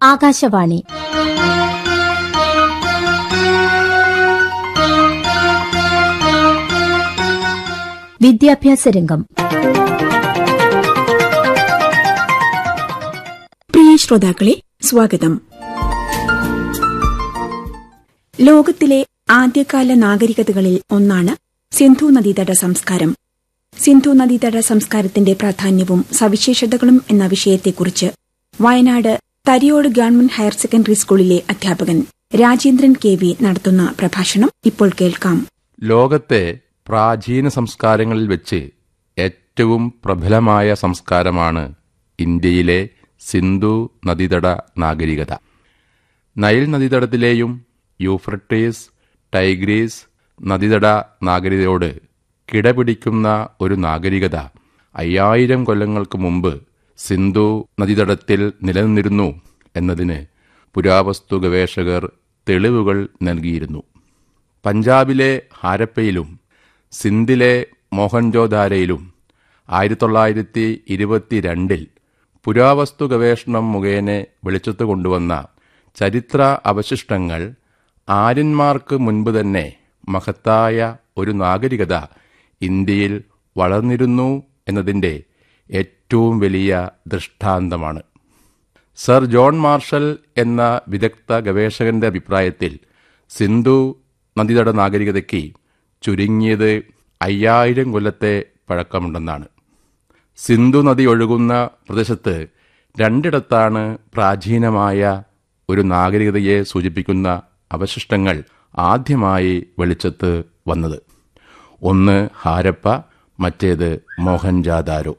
ആകാശവാണി വിദ്യാഭ്യാസ രംഗം പ്രിയ ശ്രോതാക്കളെ സ്വാഗതം ലോകത്തിലെ ആദ്യകാല നാഗരികതകളിൽ ഒന്നാണ് സിന്ധു നദീതട സംസ്കാരം സിന്ധു നദീതട സംസ്കാരത്തിന്റെ പ്രാധാന്യവും സവിശേഷതകളും എന്ന വിഷയത്തെക്കുറിച്ച് Wayanad Thariyode government higher secondary സ്കൂളിലെ അധ്യാപകൻ രാജേന്ദ്രൻ കെ വി നടത്തുന്ന പ്രഭാഷണം ഇപ്പോൾ കേൾക്കാം ലോകത്തെ പ്രാചീന സംസ്കാരങ്ങളിൽ വെച്ച് ഏറ്റവും പ്രബലമായ സംസ്കാരമാണ് ഇന്ത്യയിലെ സിന്ധു നദീതട നാഗരികത നൈൽ നദീതടത്തിലെയും യൂഫ്രട്ടീസ് ടൈഗ്രീസ് നദീതട നാഗരികതയോട് കിടപിടിക്കുന്ന ഒരു നാഗരികത അയ്യായിരം കൊല്ലങ്ങൾക്ക് മുമ്പ് സിന്ധു നദീതടത്തിൽ നിലനിന്നിരുന്നു എന്നതിന് പുരാവസ്തു ഗവേഷകർ തെളിവുകൾ നൽകിയിരുന്നു പഞ്ചാബിലെ ഹാരപ്പയിലും സിന്ധിലെ മോഹൻജോദാരയിലും ആയിരത്തി തൊള്ളായിരത്തി ഇരുപത്തിരണ്ടിൽ പുരാവസ്തു ഗവേഷണം മുഖേന വെളിച്ചത്ത് കൊണ്ടുവന്ന ചരിത്ര അവശിഷ്ടങ്ങൾ ആര്യന്മാർക്ക് മുൻപ് തന്നെ മഹത്തായ ഒരു നാഗരികത ഇന്ത്യയിൽ വളർന്നിരുന്നു എന്നതിൻ്റെ ഏറ്റവും വലിയ ദൃഷ്ടാന്തമാണ് സർ ജോൺ മാർഷൽ എന്ന വിദഗ്ധ ഗവേഷകന്റെ അഭിപ്രായത്തിൽ സിന്ധു നദീതട നാഗരികതയ്ക്ക് ചുരുങ്ങിയത് അയ്യായിരം കൊല്ലത്തെ പഴക്കമുണ്ടെന്നാണ് സിന്ധു നദി ഒഴുകുന്ന പ്രദേശത്ത് രണ്ടിടത്താണ് പ്രാചീനമായ ഒരു നാഗരികതയെ സൂചിപ്പിക്കുന്ന അവശിഷ്ടങ്ങൾ ആദ്യമായി വെളിച്ചത്ത് വന്നത് ഒന്ന് ഹാരപ്പ മറ്റേത് മോഹൻജാദാരോ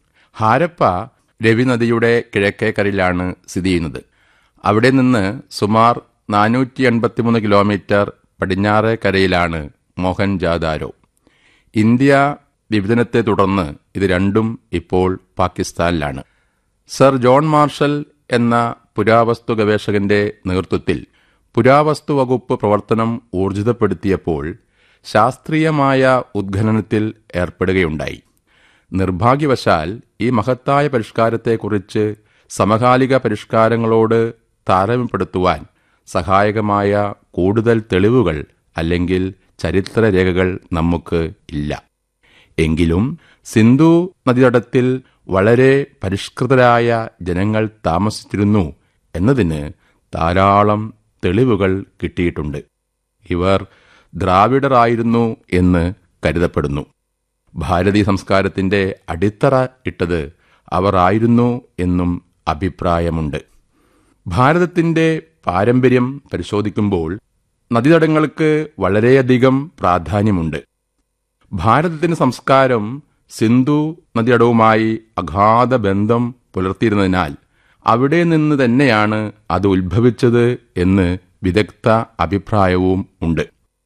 ഹാരപ്പ രവിനദിയുടെ കിഴക്കേക്കരയിലാണ് സ്ഥിതി ചെയ്യുന്നത് അവിടെ നിന്ന് സുമാർ നാനൂറ്റി എൺപത്തിമൂന്ന് കിലോമീറ്റർ പടിഞ്ഞാറേ കരയിലാണ് മോഹൻജാദാരോ ഇന്ത്യ വിഭജനത്തെ തുടർന്ന് ഇത് രണ്ടും ഇപ്പോൾ പാകിസ്ഥാനിലാണ് സർ ജോൺ മാർഷൽ എന്ന പുരാവസ്തു ഗവേഷകന്റെ നേതൃത്വത്തിൽ പുരാവസ്തു വകുപ്പ് പ്രവർത്തനം ഊർജിതപ്പെടുത്തിയപ്പോൾ ശാസ്ത്രീയമായ ഉദ്ഖനനത്തിൽ ഏർപ്പെടുകയുണ്ടായി നിർഭാഗ്യവശാൽ ഈ മഹത്തായ പരിഷ്കാരത്തെക്കുറിച്ച് സമകാലിക പരിഷ്കാരങ്ങളോട് താരതമ്യപ്പെടുത്തുവാൻ സഹായകമായ കൂടുതൽ തെളിവുകൾ അല്ലെങ്കിൽ ചരിത്രരേഖകൾ നമുക്ക് ഇല്ല എങ്കിലും സിന്ധു നദീതടത്തിൽ വളരെ പരിഷ്കൃതരായ ജനങ്ങൾ താമസിച്ചിരുന്നു എന്നതിന് ധാരാളം തെളിവുകൾ കിട്ടിയിട്ടുണ്ട് ഇവർ ദ്രാവിഡറായിരുന്നു എന്ന് കരുതപ്പെടുന്നു ഭാരതീയ സംസ്കാരത്തിന്റെ അടിത്തറ ഇട്ടത് അവർ ആയിരുന്നു എന്നും അഭിപ്രായമുണ്ട് ഭാരതത്തിന്റെ പാരമ്പര്യം പരിശോധിക്കുമ്പോൾ നദീതടങ്ങൾക്ക് വളരെയധികം പ്രാധാന്യമുണ്ട് ഭാരതത്തിന്റെ സംസ്കാരം സിന്ധു നദിയടവുമായി അഗാധ ബന്ധം പുലർത്തിയിരുന്നതിനാൽ അവിടെ നിന്ന് തന്നെയാണ് അത് ഉത്ഭവിച്ചത് എന്ന് വിദഗ്ധ അഭിപ്രായവും ഉണ്ട്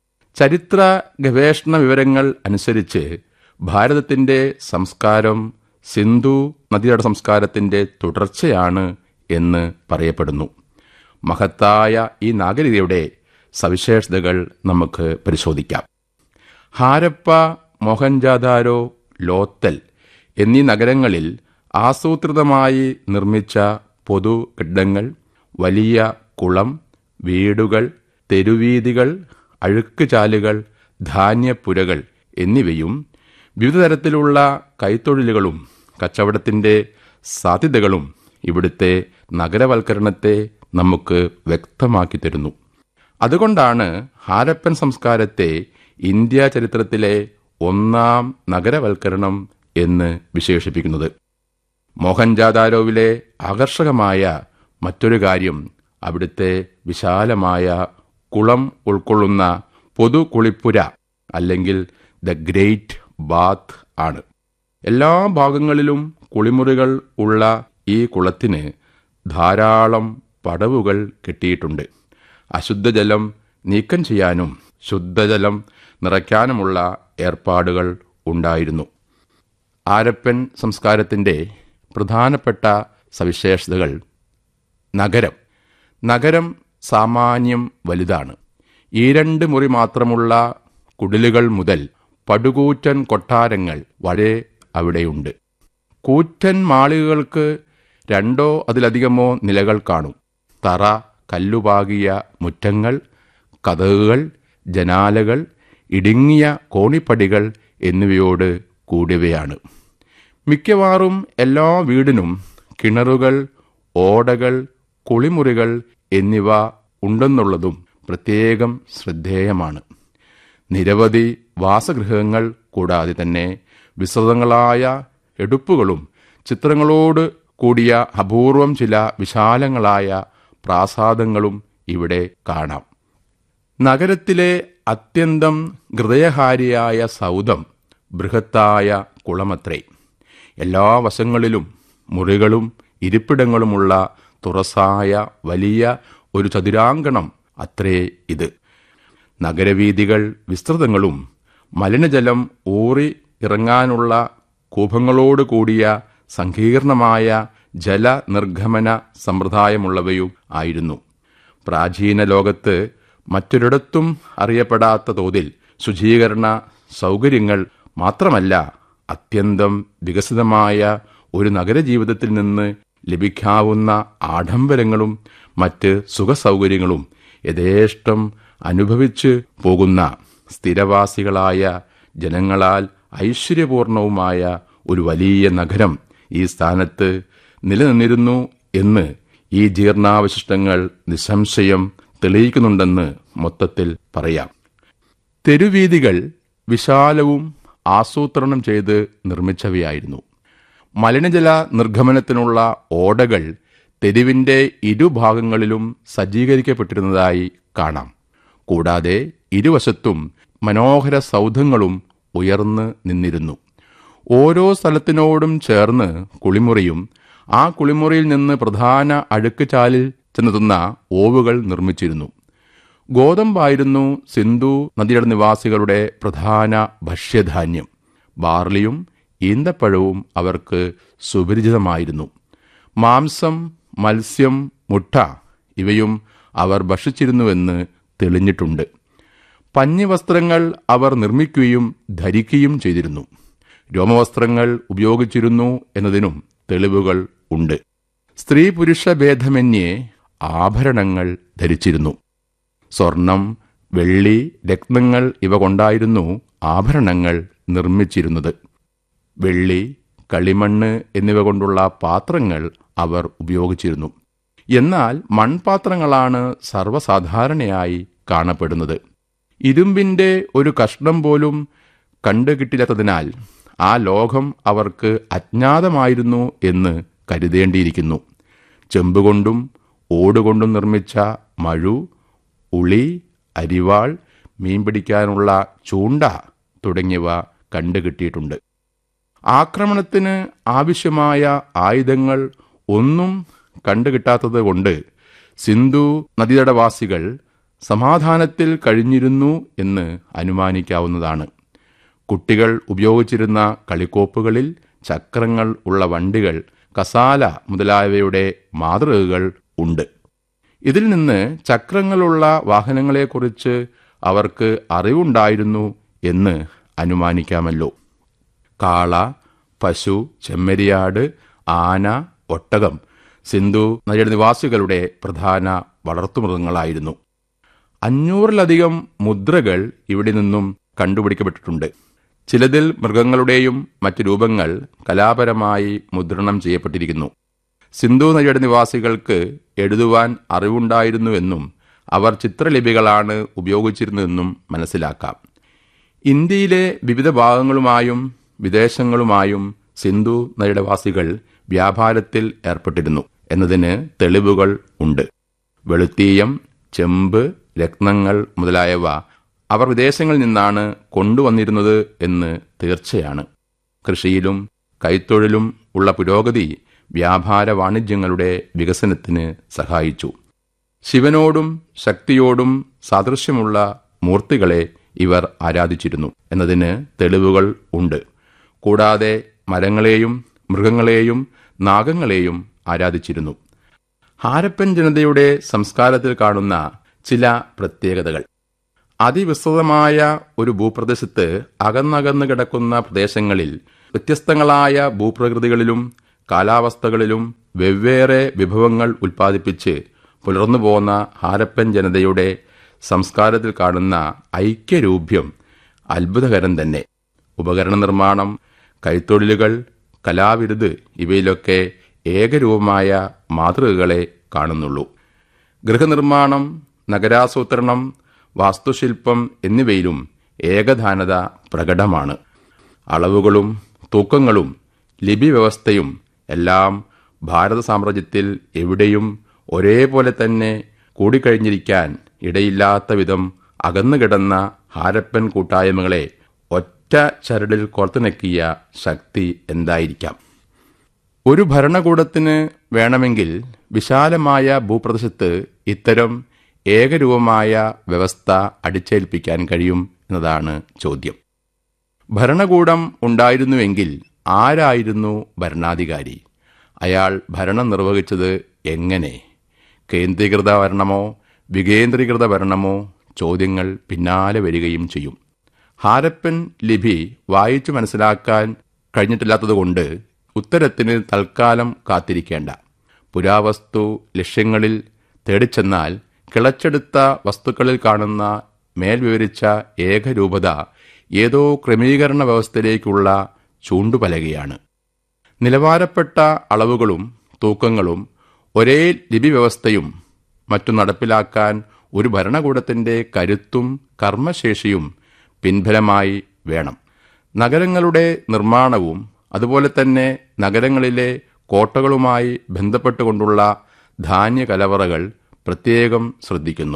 ചരിത്ര ഗവേഷണ വിവരങ്ങൾ അനുസരിച്ച് ഭാരതത്തിന്റെ സംസ്കാരം സിന്ധു നദിയുടെ സംസ്കാരത്തിന്റെ തുടർച്ചയാണ് എന്ന് പറയപ്പെടുന്നു മഹത്തായ ഈ നാഗരികതയുടെ സവിശേഷതകൾ നമുക്ക് പരിശോധിക്കാം ഹാരപ്പ മോഹൻജാദാരോ ലോത്തൽ എന്നീ നഗരങ്ങളിൽ ആസൂത്രിതമായി നിർമ്മിച്ച പൊതു കെട്ടിടങ്ങൾ വലിയ കുളം വീടുകൾ തെരുവീതികൾ അഴുക്കുചാലുകൾ ധാന്യപ്പുരകൾ എന്നിവയും വിവിധ തരത്തിലുള്ള കൈത്തൊഴിലുകളും കച്ചവടത്തിന്റെ സാധ്യതകളും ഇവിടുത്തെ നഗരവൽക്കരണത്തെ നമുക്ക് വ്യക്തമാക്കി തരുന്നു അതുകൊണ്ടാണ് ഹാരപ്പൻ സംസ്കാരത്തെ ഇന്ത്യ ചരിത്രത്തിലെ ഒന്നാം നഗരവൽക്കരണം എന്ന് വിശേഷിപ്പിക്കുന്നത് മോഹൻജാദാരോവിലെ ആകർഷകമായ മറ്റൊരു കാര്യം അവിടുത്തെ വിശാലമായ കുളം ഉൾക്കൊള്ളുന്ന പൊതു കുളിപ്പുര അല്ലെങ്കിൽ ദ ഗ്രേറ്റ് ബാത്ത് ആണ് എല്ലാ ഭാഗങ്ങളിലും കുളിമുറികൾ ഉള്ള ഈ കുളത്തിന് ധാരാളം പടവുകൾ കെട്ടിയിട്ടുണ്ട് അശുദ്ധജലം നീക്കം ചെയ്യാനും ശുദ്ധജലം നിറയ്ക്കാനുമുള്ള ഏർപ്പാടുകൾ ഉണ്ടായിരുന്നു ആരപ്പൻ സംസ്കാരത്തിൻ്റെ പ്രധാനപ്പെട്ട സവിശേഷതകൾ നഗരം നഗരം സാമാന്യം വലുതാണ് ഈ രണ്ട് മുറി മാത്രമുള്ള കുടിലുകൾ മുതൽ പടുകൂറ്റൻ കൊട്ടാരങ്ങൾ വരെ അവിടെയുണ്ട് കൂറ്റൻ മാളികകൾക്ക് രണ്ടോ അതിലധികമോ നിലകൾ കാണും തറ കല്ലുപാകിയ മുറ്റങ്ങൾ കതകുകൾ ജനാലകൾ ഇടുങ്ങിയ കോണിപ്പടികൾ എന്നിവയോട് കൂടിയവയാണ് മിക്കവാറും എല്ലാ വീടിനും കിണറുകൾ ഓടകൾ കുളിമുറികൾ എന്നിവ ഉണ്ടെന്നുള്ളതും പ്രത്യേകം ശ്രദ്ധേയമാണ് നിരവധി വാസഗൃഹങ്ങൾ കൂടാതെ തന്നെ വിസ്തൃതങ്ങളായ എടുപ്പുകളും ചിത്രങ്ങളോട് കൂടിയ അപൂർവം ചില വിശാലങ്ങളായ പ്രാസാദങ്ങളും ഇവിടെ കാണാം നഗരത്തിലെ അത്യന്തം ഹൃദയഹാരിയായ സൗധം ബൃഹത്തായ കുളമത്രേ എല്ലാ വശങ്ങളിലും മുറികളും ഇരിപ്പിടങ്ങളുമുള്ള തുറസായ വലിയ ഒരു ചതുരാങ്കണം അത്രേ ഇത് നഗരവീഥികൾ വിസ്തൃതങ്ങളും മലിനജലം ഊറി ഇറങ്ങാനുള്ള കൂപങ്ങളോട് കൂടിയ സങ്കീർണമായ ജലനിർഗമന സമ്പ്രദായമുള്ളവയും ആയിരുന്നു പ്രാചീന ലോകത്ത് മറ്റൊരിടത്തും അറിയപ്പെടാത്ത തോതിൽ ശുചീകരണ സൗകര്യങ്ങൾ മാത്രമല്ല അത്യന്തം വികസിതമായ ഒരു നഗരജീവിതത്തിൽ നിന്ന് ലഭിക്കാവുന്ന ആഡംബരങ്ങളും മറ്റ് സുഖസൗകര്യങ്ങളും യഥേഷ്ടം അനുഭവിച്ച് പോകുന്ന സ്ഥിരവാസികളായ ജനങ്ങളാൽ ഐശ്വര്യപൂർണവുമായ ഒരു വലിയ നഗരം ഈ സ്ഥാനത്ത് നിലനിന്നിരുന്നു എന്ന് ഈ ജീർണാവശിഷ്ടങ്ങൾ നിസ്സംശയം തെളിയിക്കുന്നുണ്ടെന്ന് മൊത്തത്തിൽ പറയാം തെരുവീതികൾ വിശാലവും ആസൂത്രണം ചെയ്ത് നിർമ്മിച്ചവയായിരുന്നു മലിനജല നിർഗമനത്തിനുള്ള ഓടകൾ തെരുവിന്റെ ഇരുഭാഗങ്ങളിലും സജ്ജീകരിക്കപ്പെട്ടിരുന്നതായി കാണാം കൂടാതെ ഇരുവശത്തും മനോഹര സൗധങ്ങളും ഉയർന്ന് നിന്നിരുന്നു ഓരോ സ്ഥലത്തിനോടും ചേർന്ന് കുളിമുറിയും ആ കുളിമുറിയിൽ നിന്ന് പ്രധാന അഴുക്ക് ചാലിൽ ചെന്നെത്തുന്ന ഓവുകൾ നിർമ്മിച്ചിരുന്നു ഗോതമ്പായിരുന്നു സിന്ധു നദിയുടെ നിവാസികളുടെ പ്രധാന ഭക്ഷ്യധാന്യം ബാർലിയും ഈന്തപ്പഴവും അവർക്ക് സുപരിചിതമായിരുന്നു മാംസം മത്സ്യം മുട്ട ഇവയും അവർ ഭക്ഷിച്ചിരുന്നുവെന്ന് തെളിഞ്ഞിട്ടുണ്ട് പഞ്ഞിവസ്ത്രങ്ങൾ അവർ നിർമ്മിക്കുകയും ധരിക്കുകയും ചെയ്തിരുന്നു രോമവസ്ത്രങ്ങൾ ഉപയോഗിച്ചിരുന്നു എന്നതിനും തെളിവുകൾ ഉണ്ട് സ്ത്രീ പുരുഷ ഭേദമന്യേ ആഭരണങ്ങൾ ധരിച്ചിരുന്നു സ്വർണം വെള്ളി രത്നങ്ങൾ ഇവ കൊണ്ടായിരുന്നു ആഭരണങ്ങൾ നിർമ്മിച്ചിരുന്നത് വെള്ളി കളിമണ്ണ് എന്നിവ കൊണ്ടുള്ള പാത്രങ്ങൾ അവർ ഉപയോഗിച്ചിരുന്നു എന്നാൽ മൺപാത്രങ്ങളാണ് സർവ്വസാധാരണയായി കാണപ്പെടുന്നത് ഇരുമ്പിന്റെ ഒരു കഷ്ണം പോലും കണ്ടുകിട്ടില്ലാത്തതിനാൽ ആ ലോകം അവർക്ക് അജ്ഞാതമായിരുന്നു എന്ന് കരുതേണ്ടിയിരിക്കുന്നു ചെമ്പുകൊണ്ടും ഓടുകൊണ്ടും നിർമ്മിച്ച മഴു ഉളി അരിവാൾ മീൻ പിടിക്കാനുള്ള ചൂണ്ട തുടങ്ങിയവ കണ്ടുകിട്ടിയിട്ടുണ്ട് ആക്രമണത്തിന് ആവശ്യമായ ആയുധങ്ങൾ ഒന്നും കണ്ടുകിട്ടാത്തത് കൊണ്ട് സിന്ധു നദീതടവാസികൾ സമാധാനത്തിൽ കഴിഞ്ഞിരുന്നു എന്ന് അനുമാനിക്കാവുന്നതാണ് കുട്ടികൾ ഉപയോഗിച്ചിരുന്ന കളിക്കോപ്പുകളിൽ ചക്രങ്ങൾ ഉള്ള വണ്ടികൾ കസാല മുതലായവയുടെ മാതൃകകൾ ഉണ്ട് ഇതിൽ നിന്ന് ചക്രങ്ങളുള്ള വാഹനങ്ങളെക്കുറിച്ച് അവർക്ക് അറിവുണ്ടായിരുന്നു എന്ന് അനുമാനിക്കാമല്ലോ കാള പശു ചെമ്മരിയാട് ആന ഒട്ടകം സിന്ധു നദിയുടെ നിവാസികളുടെ പ്രധാന വളർത്തുമൃഗങ്ങളായിരുന്നു അഞ്ഞൂറിലധികം മുദ്രകൾ ഇവിടെ നിന്നും കണ്ടുപിടിക്കപ്പെട്ടിട്ടുണ്ട് ചിലതിൽ മൃഗങ്ങളുടെയും മറ്റു രൂപങ്ങൾ കലാപരമായി മുദ്രണം ചെയ്യപ്പെട്ടിരിക്കുന്നു സിന്ധു നദിയുടെ നിവാസികൾക്ക് എഴുതുവാൻ അറിവുണ്ടായിരുന്നുവെന്നും അവർ ചിത്രലിപികളാണ് ഉപയോഗിച്ചിരുന്നതെന്നും മനസ്സിലാക്കാം ഇന്ത്യയിലെ വിവിധ ഭാഗങ്ങളുമായും വിദേശങ്ങളുമായും സിന്ധു നദിയുടെ വാസികൾ വ്യാപാരത്തിൽ ഏർപ്പെട്ടിരുന്നു എന്നതിന് തെളിവുകൾ ഉണ്ട് വെളുത്തീയം ചെമ്പ് രത്നങ്ങൾ മുതലായവ അവർ വിദേശങ്ങളിൽ നിന്നാണ് കൊണ്ടുവന്നിരുന്നത് എന്ന് തീർച്ചയാണ് കൃഷിയിലും കൈത്തൊഴിലും ഉള്ള പുരോഗതി വ്യാപാര വാണിജ്യങ്ങളുടെ വികസനത്തിന് സഹായിച്ചു ശിവനോടും ശക്തിയോടും സാദൃശ്യമുള്ള മൂർത്തികളെ ഇവർ ആരാധിച്ചിരുന്നു എന്നതിന് തെളിവുകൾ ഉണ്ട് കൂടാതെ മരങ്ങളെയും മൃഗങ്ങളെയും നാഗങ്ങളെയും ആരാധിച്ചിരുന്നു ഹാരപ്പൻ ജനതയുടെ സംസ്കാരത്തിൽ കാണുന്ന ചില പ്രത്യേകതകൾ അതിവിസ്തൃതമായ ഒരു ഭൂപ്രദേശത്ത് അകന്നകന്ന് കിടക്കുന്ന പ്രദേശങ്ങളിൽ വ്യത്യസ്തങ്ങളായ ഭൂപ്രകൃതികളിലും കാലാവസ്ഥകളിലും വെവ്വേറെ വിഭവങ്ങൾ ഉൽപ്പാദിപ്പിച്ച് പുലർന്നു പോന്ന ഹാരപ്പൻ ജനതയുടെ സംസ്കാരത്തിൽ കാണുന്ന ഐക്യരൂപ്യം അത്ഭുതകരം തന്നെ ഉപകരണ നിർമ്മാണം കൈത്തൊഴിലുകൾ കലാവിരുത് ഇവയിലൊക്കെ ഏകരൂപമായ മാതൃകകളെ കാണുന്നുള്ളൂ ഗൃഹനിർമ്മാണം നഗരാസൂത്രണം വാസ്തുശില്പം എന്നിവയിലും ഏകധാനത പ്രകടമാണ് അളവുകളും തൂക്കങ്ങളും ലിപി വ്യവസ്ഥയും എല്ലാം ഭാരത സാമ്രാജ്യത്തിൽ എവിടെയും ഒരേപോലെ തന്നെ കൂടിക്കഴിഞ്ഞിരിക്കാൻ ഇടയില്ലാത്ത വിധം അകന്നുകിടന്ന ഹാരപ്പൻ കൂട്ടായ്മകളെ ഒറ്റ ചരടിൽ കോർത്തുനക്കിയ ശക്തി എന്തായിരിക്കാം ഒരു ഭരണകൂടത്തിന് വേണമെങ്കിൽ വിശാലമായ ഭൂപ്രദേശത്ത് ഇത്തരം ഏകരൂപമായ വ്യവസ്ഥ അടിച്ചേൽപ്പിക്കാൻ കഴിയും എന്നതാണ് ചോദ്യം ഭരണകൂടം ഉണ്ടായിരുന്നുവെങ്കിൽ ആരായിരുന്നു ഭരണാധികാരി അയാൾ ഭരണം നിർവഹിച്ചത് എങ്ങനെ കേന്ദ്രീകൃത ഭരണമോ വികേന്ദ്രീകൃത ഭരണമോ ചോദ്യങ്ങൾ പിന്നാലെ വരികയും ചെയ്യും ഹാരപ്പൻ ലിപി വായിച്ചു മനസ്സിലാക്കാൻ കഴിഞ്ഞിട്ടില്ലാത്തതുകൊണ്ട് ഉത്തരത്തിന് തൽക്കാലം കാത്തിരിക്കേണ്ട പുരാവസ്തു ലക്ഷ്യങ്ങളിൽ തേടിച്ചെന്നാൽ കിളച്ചെടുത്ത വസ്തുക്കളിൽ കാണുന്ന മേൽ വിവരിച്ച ഏകരൂപത ഏതോ ക്രമീകരണ വ്യവസ്ഥയിലേക്കുള്ള ചൂണ്ടുപലകയാണ് നിലവാരപ്പെട്ട അളവുകളും തൂക്കങ്ങളും ഒരേ ലിപി വ്യവസ്ഥയും മറ്റു നടപ്പിലാക്കാൻ ഒരു ഭരണകൂടത്തിന്റെ കരുത്തും കർമ്മശേഷിയും പിൻബലമായി വേണം നഗരങ്ങളുടെ നിർമ്മാണവും അതുപോലെ തന്നെ നഗരങ്ങളിലെ കോട്ടകളുമായി ബന്ധപ്പെട്ടുകൊണ്ടുള്ള ധാന്യ കലവറകൾ പ്രത്യേകം ശ്രദ്ധിക്കുന്നു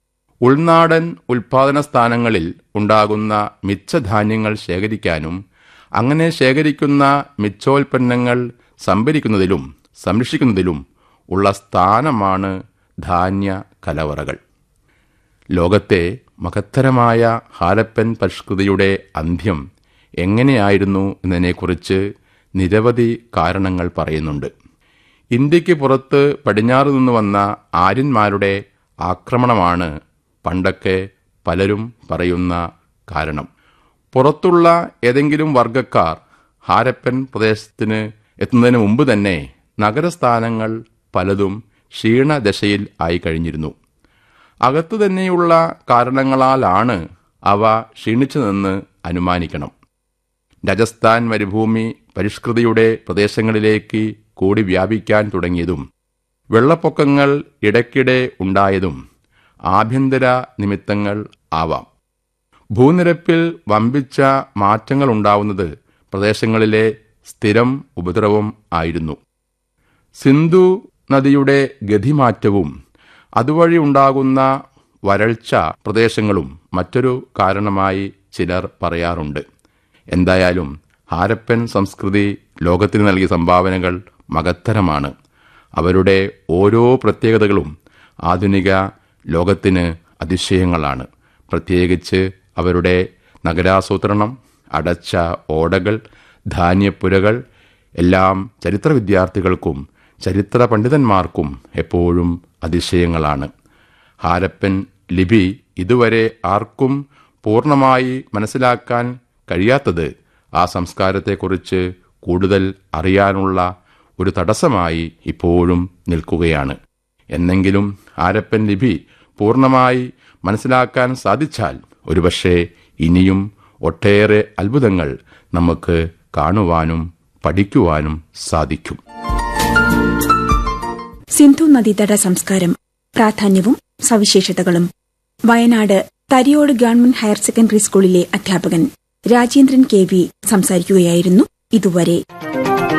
ഉൾനാടൻ ഉൽപാദന സ്ഥാനങ്ങളിൽ ഉണ്ടാകുന്ന മിച്ചധാന്യങ്ങൾ ശേഖരിക്കാനും അങ്ങനെ ശേഖരിക്കുന്ന മിച്ചോൽപ്പന്നങ്ങൾ സംഭരിക്കുന്നതിലും സംരക്ഷിക്കുന്നതിലും ഉള്ള സ്ഥാനമാണ് ധാന്യ കലവറകൾ ലോകത്തെ മഹത്തരമായ ഹാരപ്പൻ പരിഷ്കൃതിയുടെ അന്ത്യം എങ്ങനെയായിരുന്നു എന്നതിനെക്കുറിച്ച് നിരവധി കാരണങ്ങൾ പറയുന്നുണ്ട് ഇന്ത്യക്ക് പുറത്ത് പടിഞ്ഞാറ് നിന്ന് വന്ന ആര്യന്മാരുടെ ആക്രമണമാണ് പണ്ടൊക്കെ പലരും പറയുന്ന കാരണം പുറത്തുള്ള ഏതെങ്കിലും വർഗക്കാർ ഹാരപ്പൻ പ്രദേശത്തിന് എത്തുന്നതിന് മുമ്പ് തന്നെ നഗരസ്ഥാനങ്ങൾ പലതും ക്ഷീണദശയിൽ ആയി കഴിഞ്ഞിരുന്നു അകത്തു തന്നെയുള്ള കാരണങ്ങളാലാണ് അവ ക്ഷീണിച്ചതെന്ന് അനുമാനിക്കണം രാജസ്ഥാൻ മരുഭൂമി പരിഷ്കൃതിയുടെ പ്രദേശങ്ങളിലേക്ക് കൂടി വ്യാപിക്കാൻ തുടങ്ങിയതും വെള്ളപ്പൊക്കങ്ങൾ ഇടയ്ക്കിടെ ഉണ്ടായതും ആഭ്യന്തര നിമിത്തങ്ങൾ ആവാം ഭൂനിരപ്പിൽ വമ്പിച്ച മാറ്റങ്ങൾ ഉണ്ടാവുന്നത് പ്രദേശങ്ങളിലെ സ്ഥിരം ഉപദ്രവം ആയിരുന്നു സിന്ധു നദിയുടെ ഗതിമാറ്റവും അതുവഴി ഉണ്ടാകുന്ന വരൾച്ച പ്രദേശങ്ങളും മറ്റൊരു കാരണമായി ചിലർ പറയാറുണ്ട് എന്തായാലും ഹാരപ്പൻ സംസ്കൃതി ലോകത്തിന് നൽകിയ സംഭാവനകൾ മകത്തരമാണ് അവരുടെ ഓരോ പ്രത്യേകതകളും ആധുനിക ലോകത്തിന് അതിശയങ്ങളാണ് പ്രത്യേകിച്ച് അവരുടെ നഗരാസൂത്രണം അടച്ച ഓടകൾ ധാന്യപ്പുരകൾ എല്ലാം ചരിത്ര വിദ്യാർത്ഥികൾക്കും ചരിത്ര പണ്ഡിതന്മാർക്കും എപ്പോഴും അതിശയങ്ങളാണ് ഹാരപ്പൻ ലിപി ഇതുവരെ ആർക്കും പൂർണ്ണമായി മനസ്സിലാക്കാൻ കഴിയാത്തത് ആ സംസ്കാരത്തെക്കുറിച്ച് കൂടുതൽ അറിയാനുള്ള ഒരു തടസ്സമായി ഇപ്പോഴും നിൽക്കുകയാണ് എന്നെങ്കിലും ഹാരപ്പൻ ലിപി പൂർണ്ണമായി മനസ്സിലാക്കാൻ സാധിച്ചാൽ ഒരുപക്ഷെ ഇനിയും ഒട്ടേറെ അത്ഭുതങ്ങൾ നമുക്ക് കാണുവാനും പഠിക്കുവാനും സാധിക്കും സിന്ധു നദീതട സംസ്കാരം പ്രാധാന്യവും സവിശേഷതകളും Wayanad Thariyode government higher secondary സ്കൂളിലെ അധ്യാപകൻ രാജേന്ദ്രൻ കെ വി സംസാരിക്കുകയായിരുന്നു ഇതുവരെ